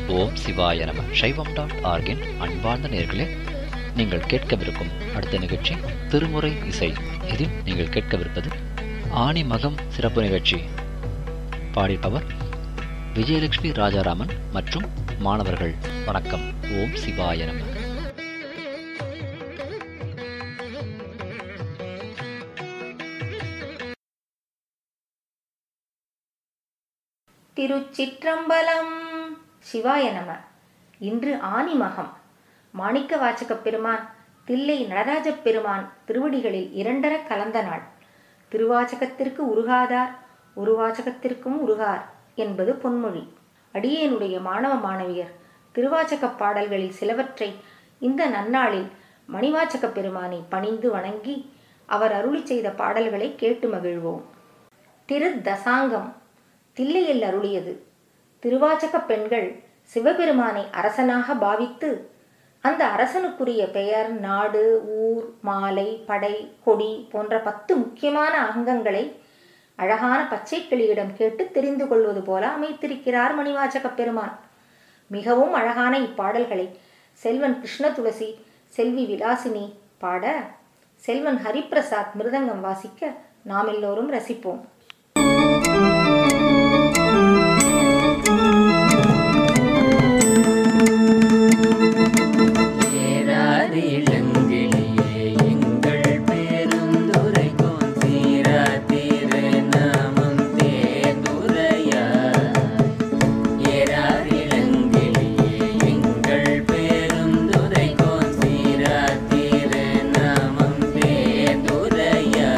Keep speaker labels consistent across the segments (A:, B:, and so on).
A: ஓம் சிவாய நம சைவம் டாட் ஆர்கின் அன்பார்ந்த நேர்களே நீங்கள் கேட்கவிருக்கும் அடுத்த நிகழ்ச்சி திருமுறை இசை இதில் நீங்கள் கேட்கவிருப்பது ஆணி மகம் சிறப்பு நிகழ்ச்சி பாடிப்பவர் விஜயலட்சுமி ராஜாராமன் மற்றும் மாணவர்கள் வணக்கம் ஓம் சிவாய நம
B: திருச்சிற்றம்பலம் சிவாய நம இன்று ஆனி மகம் மாணிக்க வாசகப் பெருமான் தில்லை நடராஜப் பெருமான் திருவடிகளில் இரண்டர கலந்த நாள் திருவாசகத்திற்கு உருகாதார் ஒரு வாசகத்திற்கும் உருகார் என்பது பொன்மொழி அடியேனுடைய மாணவ மாணவியர் திருவாசகப் பாடல்களில் சிலவற்றை இந்த நன்னாளில் மணிவாசகப் பெருமானை பணிந்து வணங்கி அவர் அருளி செய்த பாடல்களை கேட்டு மகிழ்வோம் திரு தசாங்கம் தில்லையில் அருளியது திருவாச்சக பெண்கள் சிவபெருமானை அரசனாக பாவித்து அந்த அரசனுக்குரிய பெயர் நாடு ஊர் மாலை படை கொடி போன்ற பத்து முக்கியமான அங்கங்களை அழகான பச்சை கிளியிடம் கேட்டு தெரிந்து கொள்வது போல அமைத்திருக்கிறார் மணிவாச்சக பெருமான் மிகவும் அழகான இப்பாடல்களை செல்வன் கிருஷ்ண துளசி செல்வி விலாசினி பாட செல்வன் ஹரிப்பிரசாத் மிருதங்கம் வாசிக்க நாம் எல்லோரும் ரசிப்போம்
C: ஏறாது இளங்கிளியே எங்கள் பெருந்துரைக்கும் சீரா திரு நாமம் தேதுரையா ஏறாது இளங்கிளியே எங்கள் பெருந்துரைக்கும் சீரா திரு நாமம் தேதுரையா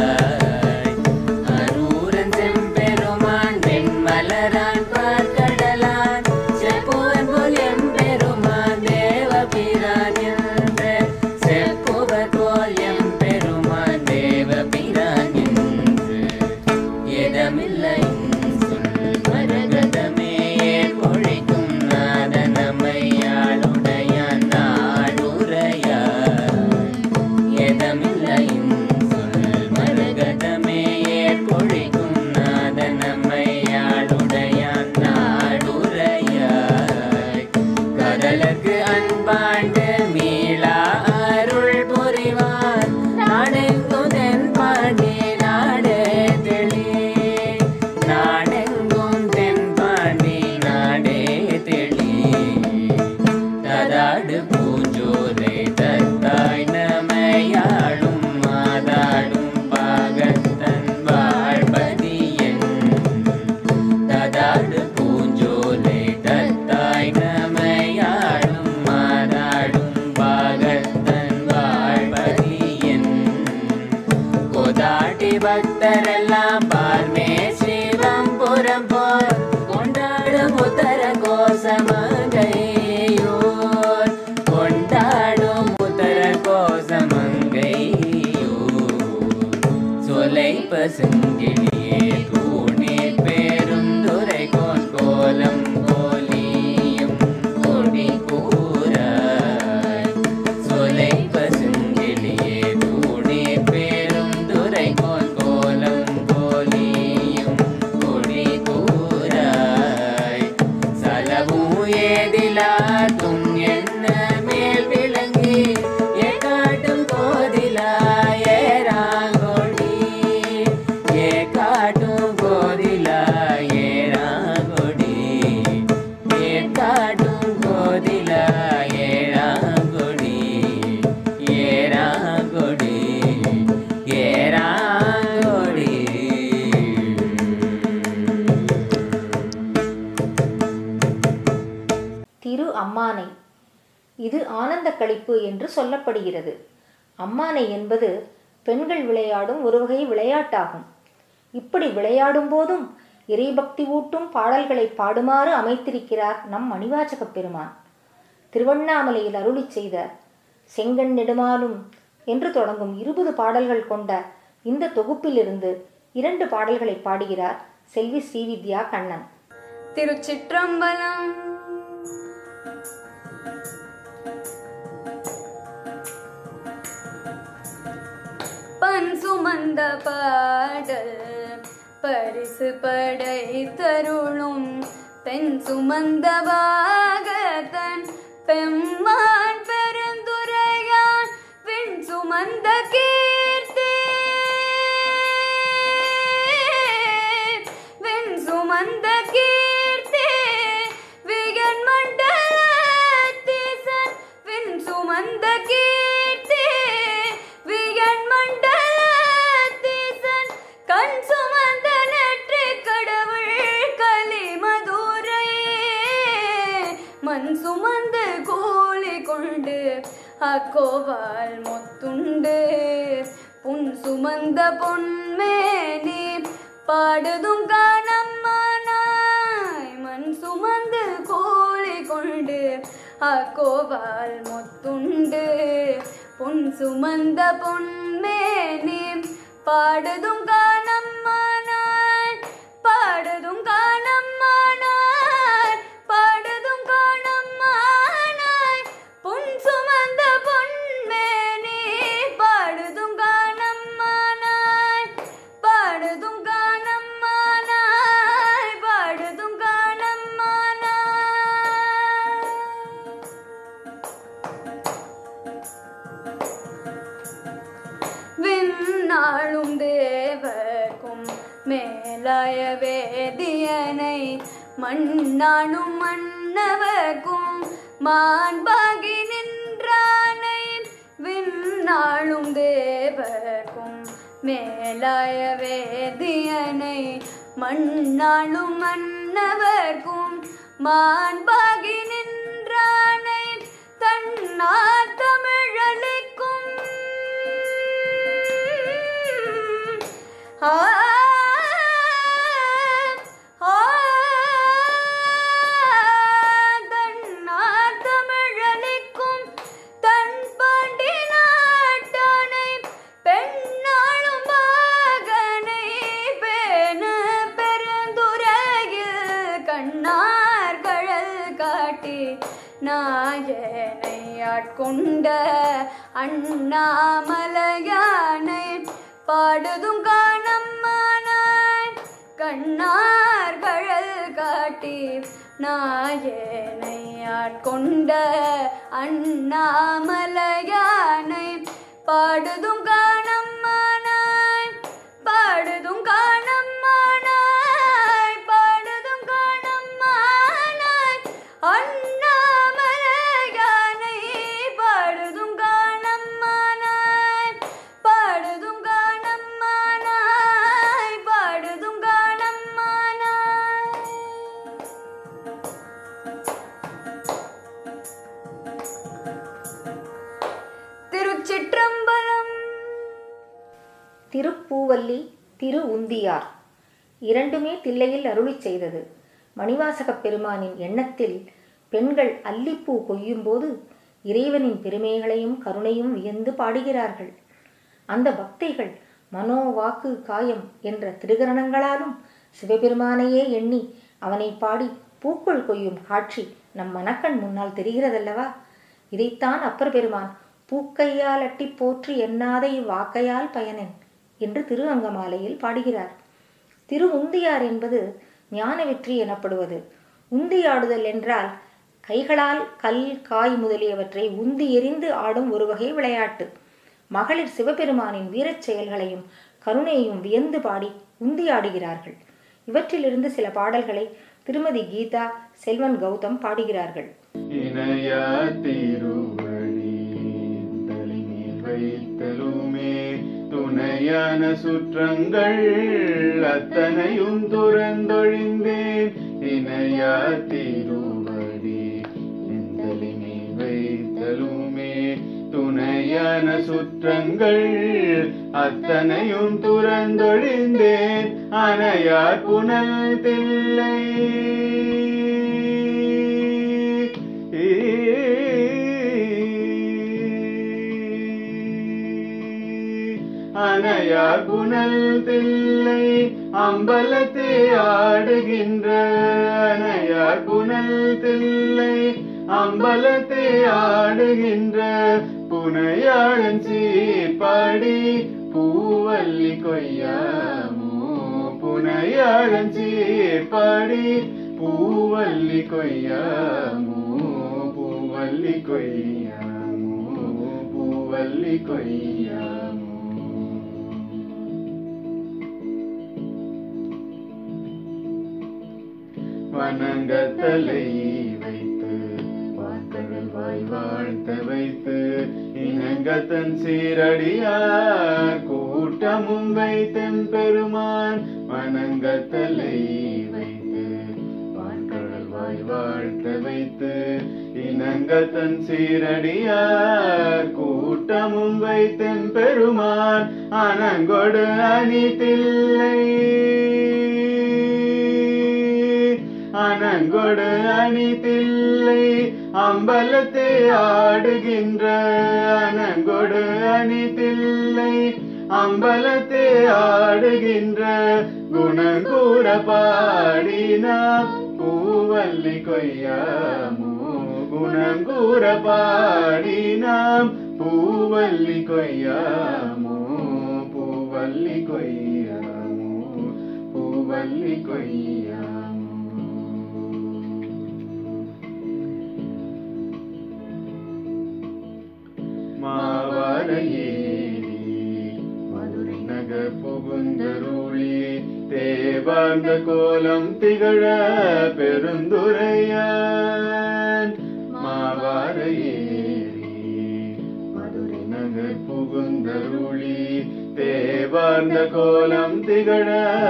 C: அரூரன் செம்பெருமான் வெண்மலரான் பார்க்கடலான் செப்புவன் போல் எம்பெருமான் தேவபிரான் என்ற செப்புவர் போல் எம்பெருமான் தேவபிரான் என்று எதமில்லை சொல் மரகதமே பொழிக்கும் நாதனமையாளுடையான் நாடுரையார் எதமில்லை சொல் மரகதமே பொழிக்கும் நாதனமையாளுடையான் நாடுரையாய் கடலுக்கு அன்பாண்டு மீளா அருள் புரிவார் நாடெங்கும் தென்பாண்டி நாடே தெளி நாடெங்கும் தென்பாண்டி நாடே தெளி ததாடு பூஞ்சோரை தத்தாய் நமையாளும் மாதாடும் பாகத்தன் வாழ்பதியன் ததாடு பூஞ்சோலை தத்தாய் நமையாளும் மாதாடும் பாகத்தன் வாழ்பதியன் கொதாட்டி பக்தரெல்லாம் பார்மே ஸ்ரீவம்புரம் போர் கொண்டாடும் உத்தர கோசமங்கையோர் கொண்டாடும் உத்தர கோசமங்கையோர் சொலை பசுங்கிளியே தூணே பேரும் துரை கோன் கோலம் கோலியும் கொடி கூறாய் சொலை பசுங்கிளியே தூணே பேரும் துரை கோன் கோலம் கோலியும் கொடி கூறாய் சலவும் ஏதிலா துன் என்ன மேல் விளங்கி ஏகாட்டும் கோதிலா ஏராங்கொடி ஏகாட்டும் கோதிலா ஏராங்கொடி ஏகாட்டும் கோதிலா ஏராங்கொடி ஏராங்கொடி ஏராங்கொடி
B: திரு அம்மானை இது ஆனந்த களிப்பு என்று சொல்லப்படுகிறது அம்மானை என்பது பெண்கள் விளையாடும் ஒரு வகை விளையாட்டாகும் இப்படி விளையாடும் போதும் இறைபக்தி ஊட்டும் பாடல்களை பாடுமாறு அமைத்திருக்கிறார் நம் மணிவாசகப் பெருமான் திருவண்ணாமலையில் அருளி செய்த செங்கண் நெடுமாலும் என்று தொடங்கும் இருபது பாடல்கள் கொண்ட இந்த தொகுப்பிலிருந்து இரண்டு பாடல்களை பாடுகிறார் செல்வி ஸ்ரீவித்யா கண்ணன்
D: திருச்சிற்றம்பலம் பன் சுமந்த பாடல் பரிசு படை தருளும் பெண் சுமந்தவாக மண் சுமந்து கூலி கொண்டு அக்கோவால் மொத்துண்டு புன் சுமந்த பொன்மேனி பாடுதும் காணம்மானாய் மண் சுமந்து கூலி கொண்டு அக்கோவால் மொத்துண்டு பொன் சுமந்த பொன்மேனி பாடுதும் காணம்மானாய் பாடுதும் காணம்மானாய் பாடுதும் காணம்மானாய் பொன் சுமந்த பொன்மேனி பாடுதும் காணம்மானாய் பாடுதும் காணம்மானாய் பாடுதும் காணம்மானாய் விண்ணாளும் தேவர்க்கும் மேலாய வேதியனை மண்ணானும் மன்னவர்க்கும் மாண்பாகி நின்றானை விண்ணாளும் தேவர்க்கும் மேலாய வேதியனை மண்ணாளும் மன்னவர்க்கும் மாண்பாகி நின்றானை தன்னார் தமிழளிக்கும் ஆ ஆ தன்னார் தமிழளிக்கும் தன் பாண்டி நாட்டானை பெண்ணாளும் பாகனை பேண பெருந்துரையில் கண்ணார் கழல் காட்டி நாயனை ஆட்கொண்ட அண்ணாமலையானை பாடுதும் காணம்மானாய் கண்ணார் கழல் காட்டி நாயனை ஆட்கொண்ட அண்ணாமலையானை பாடுதும் காணம்மானாய் பாடுதும் காணம்மானாய் பாடுதும் காணம்மானாய் அண்ணாமலையானை பாடுதும் காணம்மானாய் பாடுதும் காணம்மானாய் பாடுதும் காணம்மானாய் திருச்சிற்றம்பலம்
B: திருப்பூவல்லி திரு உந்தியார் இரண்டுமே தில்லையில் அருளிச் செய்தது மணிவாசகப் பெருமானின் எண்ணத்தில் பெண்கள் அல்லிப்பூ கொய்யும்போது இறைவனின் பெருமைகளையும் கருணையும் வியந்து பாடுகிறார்கள் அந்த பக்தைகள் மனோ வாக்கு காயம் என்ற திருகரணங்களாலும் சிவபெருமானையே எண்ணி அவனை பாடி பூக்கள் கொய்யும் காட்சி நம் மனக்கண் முன்னால் தெரிகிறதல்லவா இதைத்தான் அப்பர் பெருமான் பூக்கையால் அட்டி போற்றி எண்ணாத இவ்வாக்கையால் பயனென் என்று திரு அங்கமாலையில் பாடுகிறார் திரு உந்தியார் என்பது ஞான வெற்றி எனப்படுவது உந்தியாடுதல் என்றால் கைகளால் கல் காய் முதலியவற்றை உந்தி எறிந்து ஆடும் ஒரு வகை விளையாட்டு மகளிர் சிவபெருமானின் வீரச் செயல்களையும் கருணையையும் வியந்து பாடி உந்தி ஆடுகிறார்கள் இவற்றிலிருந்து சில பாடல்களை திருமதி கீதா செல்வன் கௌதம் பாடுகிறார்கள்
E: இணையா திருவடி தலைமேல் வைத்தலுமே துணையான சுற்றங்கள் அத்தனையும் துறந்தொழிந்தேன் இணையா திருவடி தலைமேல் வைத்தலுமே துணையான சுற்றங்கள் அத்தனையும் துறந்தொழிந்தேன் அணையார் புனல் தில்லை அணையார் புனல் தில்லை அம்பலத்தே ஆடுகின்ற அணையார் புனல் தில்லை அம்பலத்தே ஆடுகின்ற புனையாளன் சீர்பாடி பூவல்லி கொய்யாமோ புனையாளன் சீர்பாடி பூவல்லி கொய்யாமோ பூவல்லி கொய்யாமோ பூவல்லி கொய்யாமோ வணங்கத்தலை வைத்து வார்த்தகள் வாய் வாழ்த்த வைத்து இணங்கத்தன் சீரடியார் கூட்டமும் வைத்தன் பெருமான் வணங்கத்தலை வைத்து வான்கடல் வாய் வாழ்த்த வைத்து இனங்கத்தன் சீரடியார் கூட்டமும் வைத்தெம் பெருமான் அனங்கொடு அணிதில்லை அனங்கொடு அணிதில்லை அம்பலத்தை ஆடுகின்ற அனங்கொடு அணிதில்லை அம்பலத்தை ஆடுகின்ற குணங்கூற பாடினாம் பூவல்லி கொய்யாமோ குணங்கூற பாடினாம் பூவல்லி கொய்யாமோ பூவல்லி கொய்யாமோ பூவல்லி கொய்யாமோ மாவரையேறி மதுரை நகர் புகுந்தருளி தேவார்ந்த கோலம் திகழ பெருந்துரையான் மாவரையேறி மதுரை நகர் புகுந்தருளி தேவார்ந்த கோலம் திகழ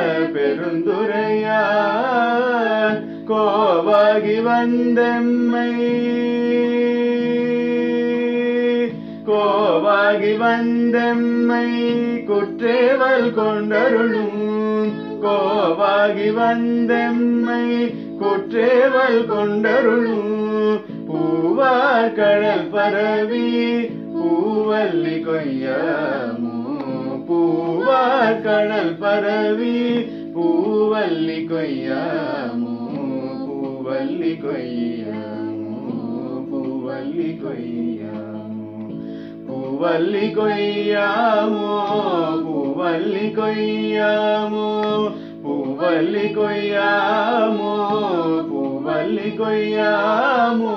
E: பெருந்துரையான் கோவாகி வந்தெம்மை கோவாகி வந்தெம்மை குற்றேவல் கொண்டருளும் கோவாகி வந்தெம்மை குற்றேவல் கொண்டருளும் பூவார் கடல் பரவி பூவல்லி கொய்யாமோ பூவார் கடல் பரவி பூவல்லி கொய்யாமோ பூவல்லி கொய்யாமோ பூவல்லி கொய்யாமோ பூவல்லி கொய்யாமோ பூவல்லி கொய்யாமோ பூவல்லி கொய்யாமோ பூவல்லி கொய்யாமோ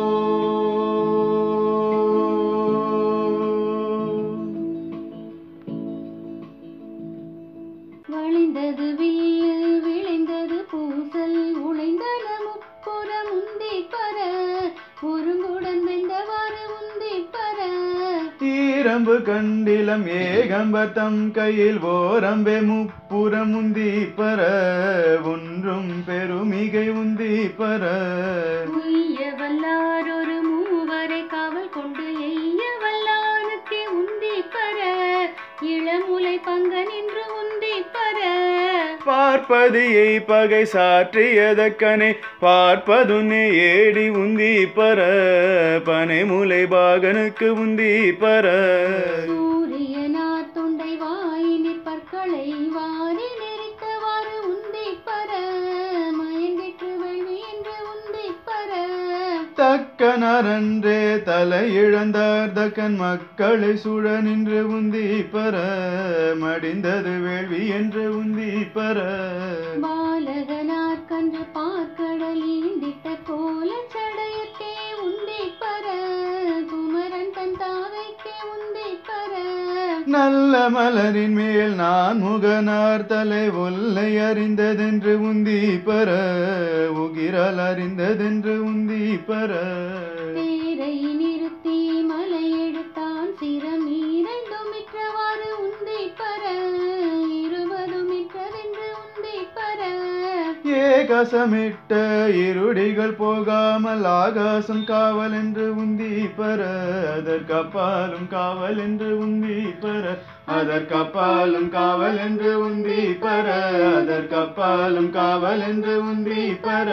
D: வளைந்தது வில்லு விளைந்தது பூசல் உழைந்தன முப்புறம் உந்தி பர ஒருங்குடன் வெந்தவாறு உந்தி பர
E: ஈரம்பு கண்டிலம் ஏகம்பத்தம் கையில் ஓரம்பே முப்புறம் உந்தி பர ஒன்றும் பெருமிகை உந்தி பர
D: உய்ய வல்லார் ஒரு மூவரை காவல் கொண்டு எய்ய வல்லானுக்கே உந்தி பர இளமுலை பங்க நின்று உந்தி பர
E: பார்ப்பதியை பகை சாற்றியதக்கனை பார்ப்பதுன்னே ஏடி உந்தி பர பனை முலை பாகனுக்கு உந்தி பர
D: சூரியனார் தொண்டை வாயினிற் பற்களை வாரி நெறித்தவாறு உந்தி பர மயங்கிற்று வேள்வி என்று உந்தி பர
E: தக்கனரன்றே தலை இழந்தார் தக்கன் மக்களை சுழ நின்று உந்தி பர மடிந்தது வேள்வி என்று உந்தி பர
D: பாலகனார் கன்று பார்க்கடல் ஈண்டிட்ட கோல சடையத்தே உந்தி பர குமரன் தன் தாதைக்கே உந்தி பர
E: நல்ல மலரின் மேல் நான் முகனார் தலை ஒல்லை அறிந்ததென்று உந்தி பர உகிரால் அறிந்ததென்று உந்தி பர
D: தேரை நிறுத்தி மலை எடுத்தான் சிரம் ஈரைந்துமிற்றவாறு உந்தி பர இருவரும் மிற்றதென்று உந்தி பர
E: ஏகசமிட்ட இருடிகள் போகாமல் ஆகாசம் காவல் என்று உந்தி பர அதற்கப்பாலும் காவல் என்று உந்தி பர அதற்கப்பாலும் காவல் என்று உந்தி பர அதற்கப்பாலும் காவல் என்று உந்தி பர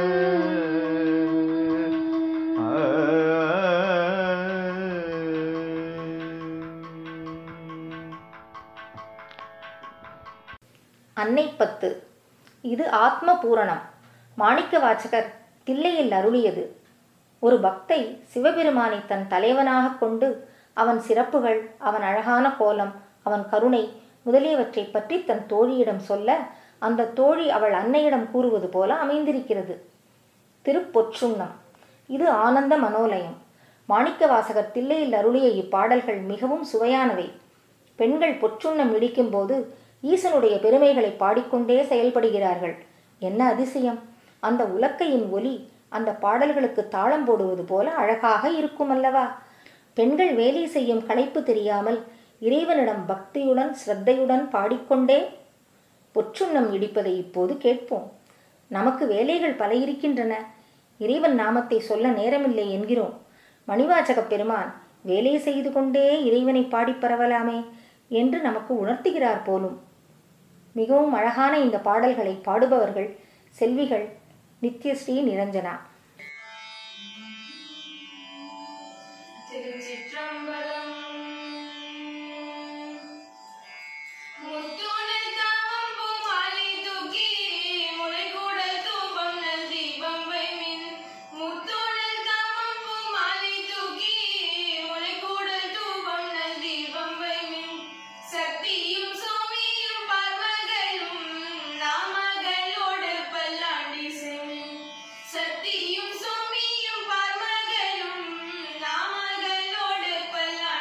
B: அன்னை பத்து இது ஆத்ம பூரணம் மாணிக்க வாசகர் தில்லையில் அருளியது ஒரு பக்தை சிவபெருமானை தன் தலைவனாகக் கொண்டு அவன் சிறப்புகள் அவன் அழகான கோலம் அவன் கருணை முதலியவற்றை பற்றி தன் தோழியிடம் சொல்ல அந்த தோழி அவள் அன்னையிடம் கூறுவது போல அமைந்திருக்கிறது திருப்பொற்றுண்ணம் இது ஆனந்த மனோலயம் மாணிக்க வாசகர் தில்லையில் அருளிய இப்பாடல்கள் மிகவும் சுவையானவை பெண்கள் பொற்றுண்ணம் இடிக்கும்போது ஈசனுடைய பெருமைகளை பாடிக்கொண்டே செயல்படுகிறார்கள் என்ன அதிசயம் அந்த உலக்கையின் ஒலி அந்த பாடல்களுக்கு தாளம் போடுவது போல அழகாக இருக்கும் அல்லவா பெண்கள் வேலை செய்யும் களைப்பு தெரியாமல் இறைவனிடம் பக்தியுடன் ஸ்ரத்தையுடன் பாடிக்கொண்டே பொற்றுண்ணம் இடிப்பதை இப்போது கேட்போம் நமக்கு வேலைகள் பல இருக்கின்றன இறைவன் நாமத்தை சொல்ல நேரமில்லை என்கிறோம் மணிவாசகப் பெருமான் வேலை செய்து கொண்டே இறைவனை பாடிப் பரவலாமே என்று நமக்கு உணர்த்துகிறார் போலும் மிகவும் அழகான இந்த பாடல்களை பாடுபவர்கள் செல்விகள் நித்யஸ்ரீ நிரஞ்சனா
F: திருச்சிற்றம்பலம் முத்தூணில் தாமம் பூமாலை தூக்கி முளைக்கூடல் தூபம் நல் தீபம் வைமின் முத்தூணில் தாமம் பூமாலை தூக்கி முளைக்கூடல் தூபம் நல் தீபம் வைமின் சக்தியும் சோமியும் பார்மகளும் நாமகளோடு பல்லாண்டி செமின் சக்தியும் சோமியும் பார்மகளும் நாமகளோடு பல்லாண்டி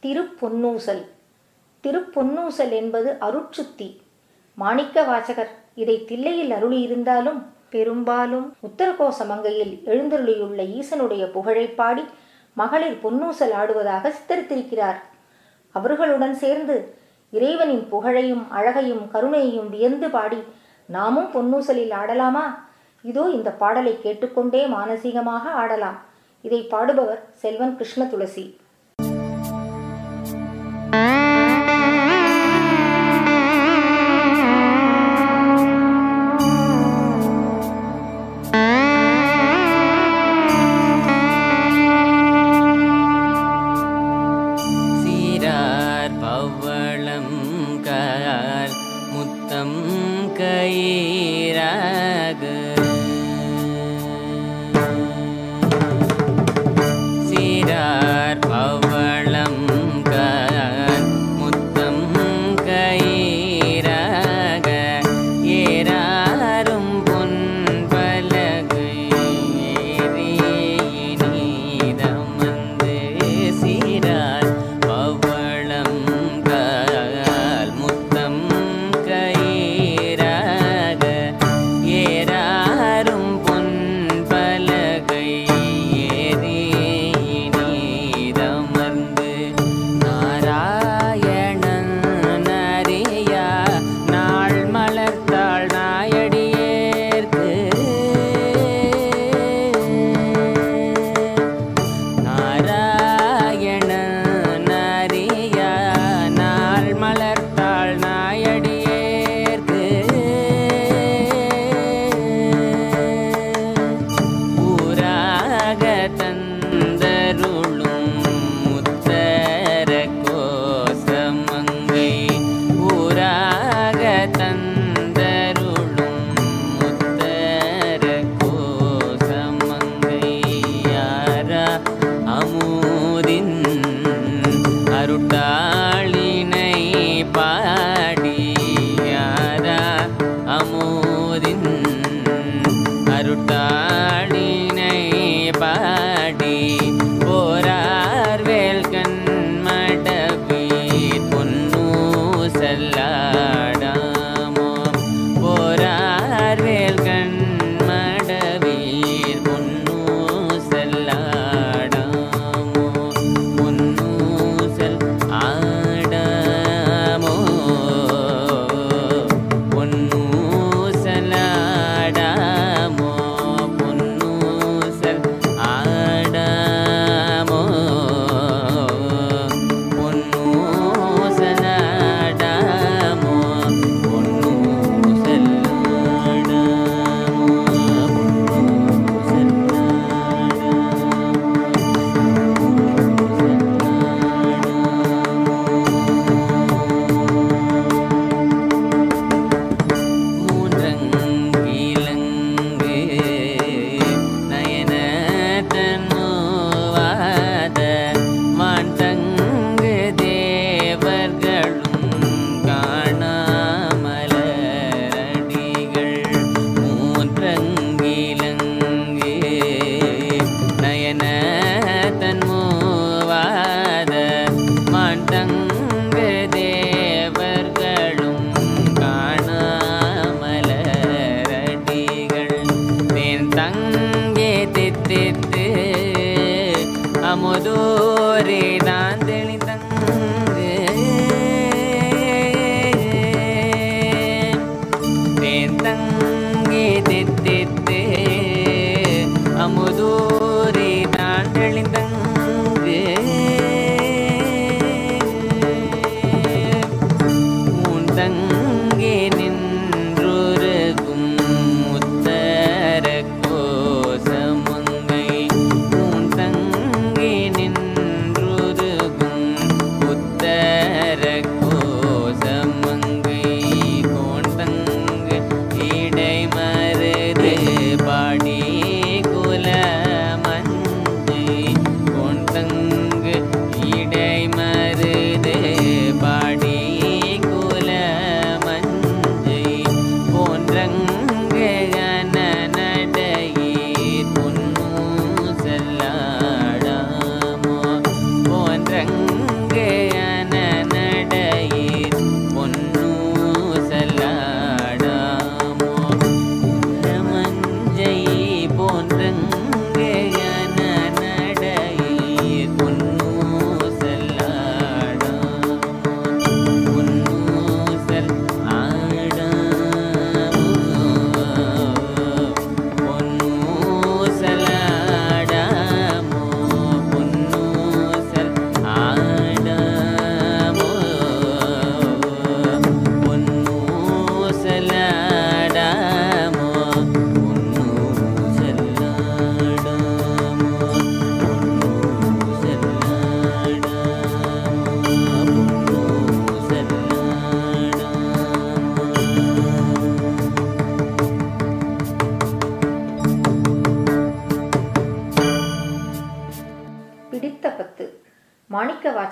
B: திருப்பொன்னூசல் திருப்பொன்னூசல் என்பது அருட்சுத்தி மாணிக்க வாசகர் இதை தில்லையில் அருளியிருந்தாலும் பெரும்பாலும் உத்தரகோச மங்கையில் எழுந்தருளியுள்ள ஈசனுடைய புகழைப் பாடி மகளிர் பொன்னூசல் ஆடுவதாக சித்தரித்திருக்கிறார் அவர்களுடன் சேர்ந்து இறைவனின் புகழையும் அழகையும் கருணையையும் வியந்து பாடி நாமும் பொன்னூசலில் ஆடலாமா இதோ இந்த பாடலை கேட்டுக்கொண்டே மானசீகமாக ஆடலாம் இதை பாடுபவர் செல்வன் கிருஷ்ண துளசி
C: சீரார் பவளம் கால் முத்தம் கயிறாக சீரார் பவளம் கால் முத்தம் கயிறாக ஏறாரும் பொன் பலகை ஏறியினிதமந்து சீரார் பவளம் கால் முத்தம் கயிறாக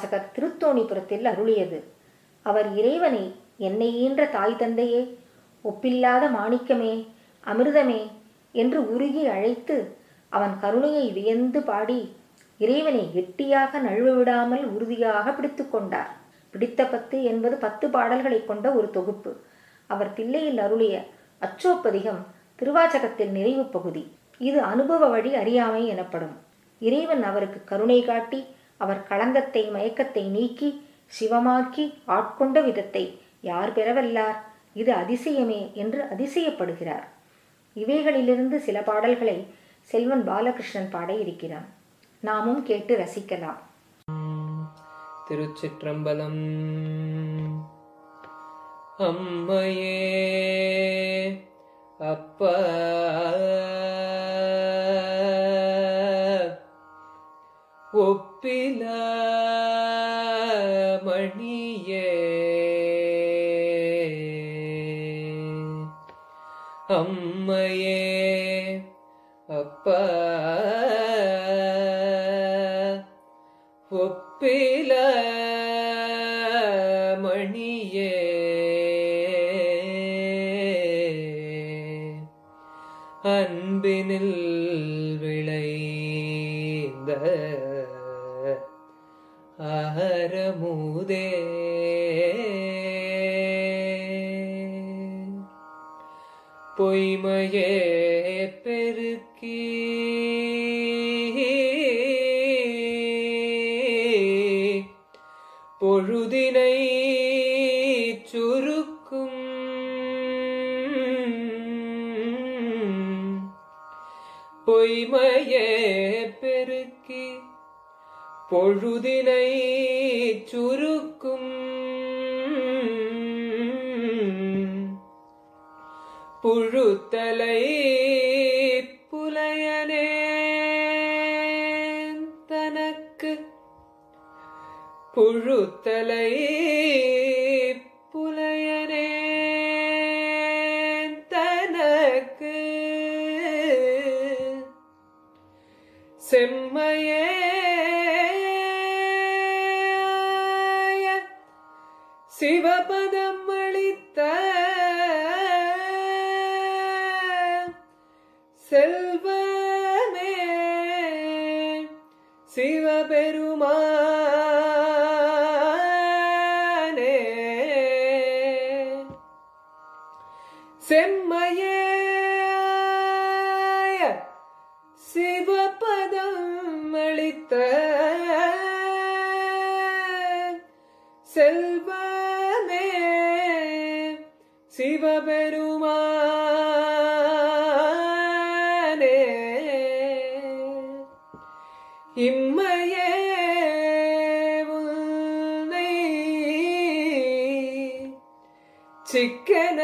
B: திருவாச்சகர் திருத்தோணிபுரத்தில் அருளியது அவர் இறைவனை என்னை ஈன்ற தாய் தந்தையே ஒப்பில்லாத மாணிக்கமே அமிர்தமே என்று உருகி அழைத்து அவன் கருணையை வியந்து பாடி இறைவனை கெட்டியாக நழுவ விடாமல் உறுதியாக பிடித்து கொண்டார் பிடித்த பத்து என்பது பத்து பாடல்களை கொண்ட ஒரு தொகுப்பு அவர் தில்லையில் அருளிய அச்சோப்பதிகம் திருவாச்சகத்தில் நிறைவு பகுதி இது அனுபவ வழி அறியாமை எனப்படும் இறைவன் அவருக்கு கருணை காட்டி அவர் களங்கத்தை மயக்கத்தை நீக்கி சிவமாக்கி ஆட்கொண்ட விதத்தை யார் பெறவல்லார் இது அதிசயமே என்று அதிசயப்படுகிறார் இவைகளிலிருந்து சில பாடல்களை செல்வன் பாலகிருஷ்ணன் பாட இருக்கிறான் நாமும் கேட்டு ரசிக்கலாம்
G: திருச்சிற்றம்பலம் அம்மையே அப்பா ஒப்பில மணியே அம்மையே அப்பா ஒப்பில மணியே அன்பினில் விளைந்த அறமுதே பொய்மையே பெருக்கி பொழுதினை சுருக்கும் பொய்மையே பெருக்கி பொழுதினை சுருக்கும் புழுத்தலை புலையனே தனக்கு புழுத்தலை புலையனே தனக்கு செம்மையே சிவபதம் அளித்த செல்வமே சிவபெருமானே செம்மையே சிவபதம் அளித்த செல்வமே சிவபெருமானே இம்மையே உன்னை சிக்கன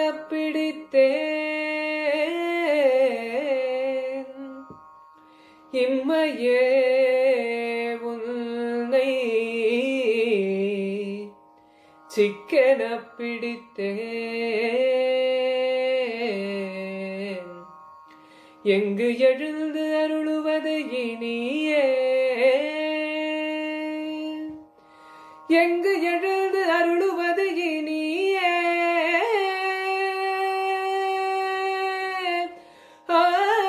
G: பிடித்தேன் இம்மையே உன்னை சிக்கன பிடித்தேன் எங்கு எழுந்து அருளுவது இனியே எங்கு எழுந்து அருளுவது இனியே ஆ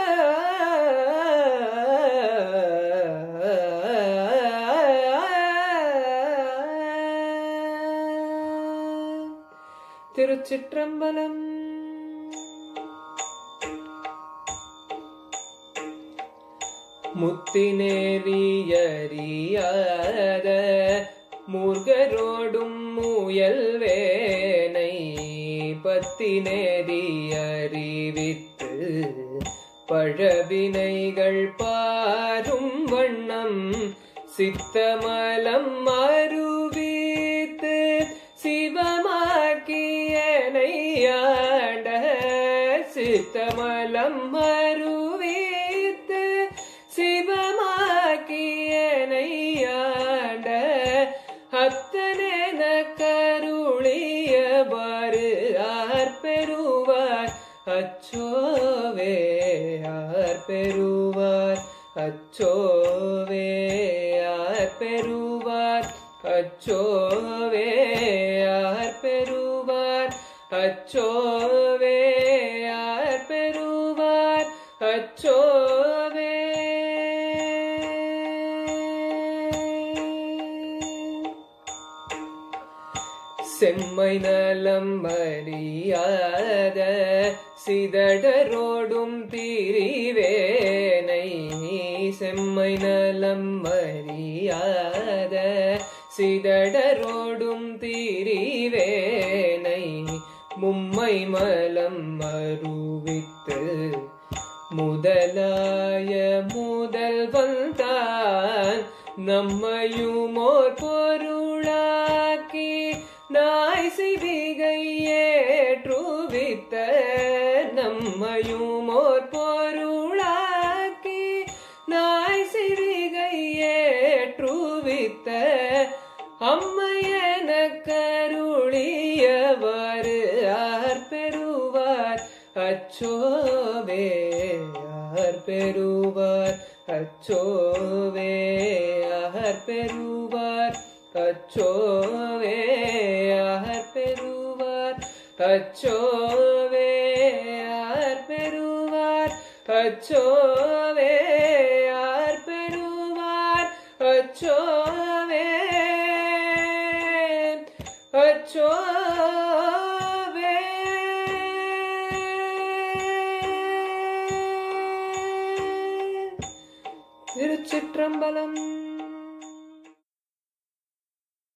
G: திருச்சிற்றம்பலம் முத்தினேறியறியாத மூர்கரோடும் முயல்வேனை பத்தினேறி அறிவித்து பழவினைகள் பாரும் வண்ணம் சித்தமலம் அருவித்து சிவமாக்கியனையாண்ட சித்தமலம் அருவித்து சிவமாக்கியனையாண்ட அத்தனென கருளியவாறு ஆர் பெறுவார் அச்சோவே ஆர் பெறுவார் அச்சோவே ஆர் பெறுவார் அச்சோவே அச்சோவே யார் பெறுவார் அச்சோவே செம்மை நலம் அறியாத சிதடரோடும் திரிவேனை செம்மை நலம் அறியாத சிதடரோடும் திரிவேனை மும்மை மலம் மறுவித்து முதலாய முதல் வந்தான் நம்மையுமோர் பொருளாக்கி நாய் சிவிகை ஏற்றுவித்த நம்மையுமோர் பொருளாக்கி நாய் சிவிகை ஏற்றுவித்த அம்மையன கருளியவாறு ஆர் பெறுவார் அச்சோவே ஆர் பெறுவார் அச்சோவே ஆர் பெறுவார் அச்சோவே ஆர் பெறுவார் அச்சோவே ஆர் பெறுவார் அச்சோவே ஆர் பெறுவார் அச்சோவே அச்சோவே திருச்சிற்றம்பலம்